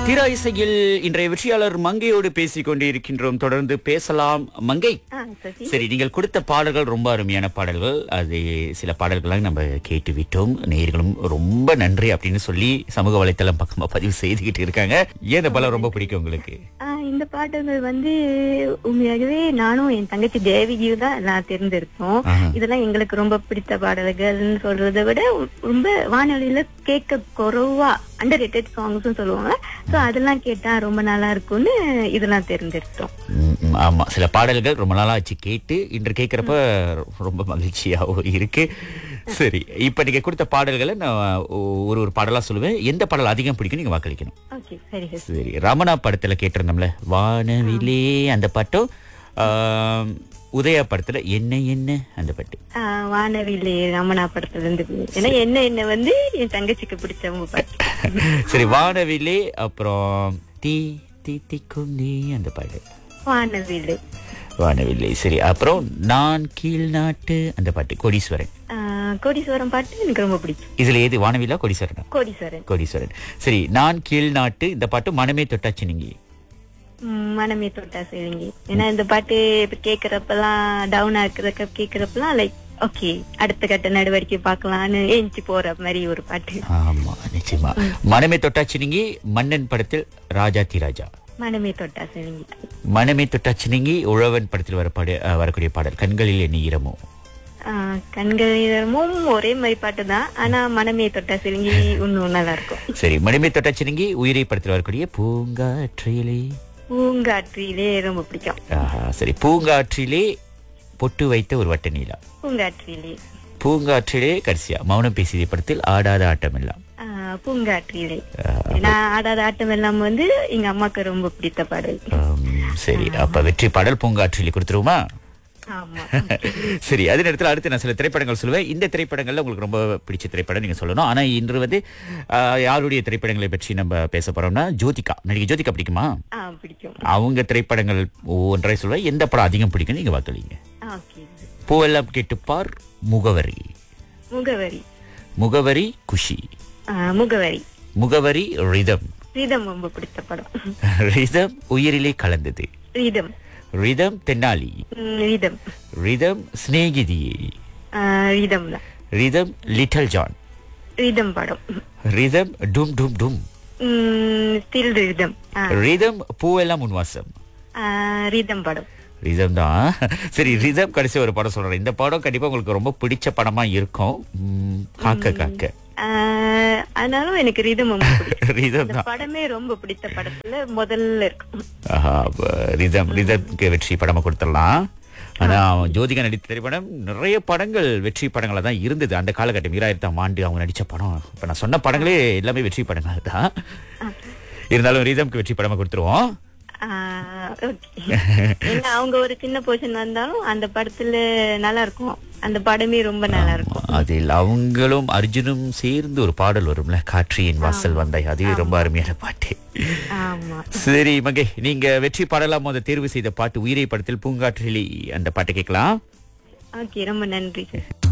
திரா இசையில் இன்றைய வெற்றியாளர் மங்கையோடு பேசிக் கொண்டிருக்கின்றோம் தொடர்ந்து பேசலாம் மங்கை ஆ, சசி சரி நீங்கள் கொடுத்த பாடல்கள் ரொம்ப அருமையான பாடல்கள் அது சில பாடல்களாக நம்ம கேட்டு விட்டோம் நேயர்களும் ரொம்ப நன்றி அப்படின்னு சொல்லி சமூக வலைத்தளம் பக்கமா பதிவு செய்துகிட்டு இருக்காங்க ஏன் இந்த படம் ரொம்ப பிடிக்கும் உங்களுக்கு ஆ, இந்த பாட்டுகள் வந்து உண்மையாகவே நானும் என் தங்கச்சி தேவிகியும் தான் எல்லாம் தேர்ந்தெடுத்தோம் ஆஹா. இதெல்லாம் எங்களுக்கு ரொம்ப பிடித்த பாடல்கள்னு சொல்றதை விட ரொம்ப வானொலியில கேட்க குறைவா அண்டர் ரேட்டட் சாங்ஸ் சொல்லுவாங்க சோ அதெல்லாம் கேட்டா ரொம்ப நல்லா இருக்கும்னு இதெல்லாம் தேர்ந்தெடுத்தோம் ம், ம், ஆமா சில பாடல்கள் ரொம்ப நாளா ஆச்சு கேட்டு இன்று கேட்கிறப்ப ரொம்ப மகிழ்ச்சியாகவும் இருக்கு சரி இப்ப நீங்க கொடுத்த பாடல்களை நான் ஒரு ஒரு பாடலா சொல்லுவேன் எந்த பாடல் அதிகம் பிடிக்கும் நீங்க வாக்களிக்கணும் ஓகே சரி சசி சரி ரமணா படத்துல கேட்டிருந்தோம்ல வானவிலே அந்த பாட்டும் ஆம், உதயா படத்துல என்ன என்ன அந்த பாட்டு ஆ, வானவில்லை ரமணா படத்துல இருந்து ஏன்னா என்ன என்ன வந்து என் தங்கச்சிக்கு பிடிச்ச பாட்டு சரி வானவிலே அப்புறம் தீ தீ திக்கும் நீ அந்த பாட்டு வானவில்லை வானவில்லை சரி அப்புறம் நான் கீழ் நாட்டு அந்த பாட்டு கோடீஸ்வரன் ஆ, கோடீஸ்வரம் பாட்டு எனக்கு ரொம்ப பிடிக்கும் இதுல ஏது வானவிலா கோடீஸ்வரனா கோடீஸ்வரன் கோடீஸ்வரன் சரி நான் கீழ் நாட்டு இந்த பாட்டு மனமே தொட்டாச்சு நீங்க ம், மனமே தொட்டா சரிங்க ஏன்னா இந்த பாட்டு இப்ப கேக்குறப்பெல்லாம் டவுனா இருக்கிறத கேக்குறப்பெல்லாம் லைக் ஓகே அடுத்த கட்ட நடவடிக்கை பார்க்கலாம்னு ஏஞ்சி போற மாதிரி ஒரு பாட்டு ஆமா நிச்சயமா மனமே தொட்டாச்சு நீங்க மன்னன் படத்தில் ராஜாதி ராஜா மனமே தொட்டா சரிங்க மனமே தொட்டாச்சு நீங்க உழவன் படத்தில் வர பாடு அஹ், வரக்கூடிய பாடல் கண்களில் என்ன ஈரமோ கண்களிடமும் ஒரே மாதிரி பாட்டு தான் ஆனா மனமே தொட்டா சரிங்கி இன்னும் நல்லா இருக்கும் சரி மனமே தொட்டாச்சு நீங்க உயிரை படத்தில் வரக்கூடிய பூங்காற்றிலே பூங்காற்றிலே ரொம்ப பிடிக்கும் ஆஹா, சரி பூங்காற்றிலே பொட்டு வைத்த ஒரு வட்ட நீலா பூங்காற்றிலே பூங்காற்றிலே கடைசியா மௌனம் பேசிய படத்தில் ஆடாத ஆட்டம் எல்லாம் ஆ, பூங்காற்றிலே ஏன்னா ஆடாத ஆட்டம் எல்லாம் வந்து எங்க அம்மாக்கு ரொம்ப பிடித்த பாடல் ஆம், சரி அப்ப வெற்றி பாடல் பூங்காற்றிலே கொடுத்துருவோமா ஆமா சரி அதே நேரத்தில் அடுத்து நான் சில திரைப்படங்கள் சொல்லுவேன் இந்த திரைப்படங்கள்ல உங்களுக்கு ரொம்ப பிடிச்ச திரைப்படம் நீங்க சொல்லணும் ஆனா இன்று வந்து ஆஹ், யாருடைய திரைப்படங்களை பற்றி நம்ம பேச போறோம்னா ஜோதிகா நடிகை ஜோதிகா பிடிக்குமா ஆ பிடிக்கும் அவங்க திரைப்படங்கள் ஒவ்வொன்றை சொல்லுவேன் எந்த படம் அதிகம் பிடிக்கும் நீங்க வாக்களிங்க ஓகே பூவெல்லாம் கேட்டுப்பார் முகவரி முகவரி முகவரி குஷி ஆ, முகவரி முகவரி ரிதம் ரீதம் ரொம்ப பிடித்த படம் ரிதம் உயிரிலே கலந்தது ரீதம் ரிதம் தென்னாலி ம், ரீதம் ரிதம் சிநேகிதியே ஆ, ரீதம் தான் ரிதம் லிட்டில் ஜான் ரீதம் படம் ரிதம் டும் டும் டும் ஸ்டில் ரீதம் ஆ, ரிதம் பூவெல்லாம் உன்வாசம் ஆ, ரீதம் படம் ரிதம் தான் சரி ரிதம் கடைசி ஒரு படம் சொல்றேன் இந்த படம் கண்டிப்பா உங்களுக்கு ரொம்ப பிடிச்ச படமா இருக்கும் உம், காக்க காக்க ஆ, ஆனாலும் எனக்கு ரீதம் ரொம்ப பிடிக்கும் ரிதம் இந்த தான் படமே ரொம்ப பிடித்த படத்துல முதல்ல இருக்கும் ஆஹா, அப்ப ரிதம் ரிதம்க்கு வெற்றி படமா கொடுத்துடலாம் ஆனா ஜோதிகா நடித்த திரைப்படம் நிறைய படங்கள் வெற்றி படங்களா தான் இருந்தது அந்த காலகட்டம் ஈராயிரத்தாம் ஆண்டு அவங்க நடிச்ச படம் இப்ப நான் சொன்ன படங்களே எல்லாமே வெற்றி படங்கள் தான் இருந்தாலும் ரிதம்க்கு வெற்றி படமா கொடுத்துருவோம் ஆ, okay. ஏன்னா அவங்க ஒரு சின்ன போர்ஷன் வந்தாலும் அந்த படத்துல நல்லா இருக்கும் அந்த படமே ரொம்ப நல்லா இருக்கும் அதில் அவங்களும் அர்ஜுனும் சேர்ந்து ஒரு பாடல் வரும்ல காற்றியின் வாசல் வந்தாய் அதுவே ரொம்ப அருமையான பாட்டு ஆமா சரி மகே நீங்க வெற்றி பாடலாம் முத தேர்வு செய்த பாட்டு உயிரை படத்தில் பூங்காற்றிலி அந்த பாட்டை கேட்கலாம் ஓகே ரொம்ப நன்றி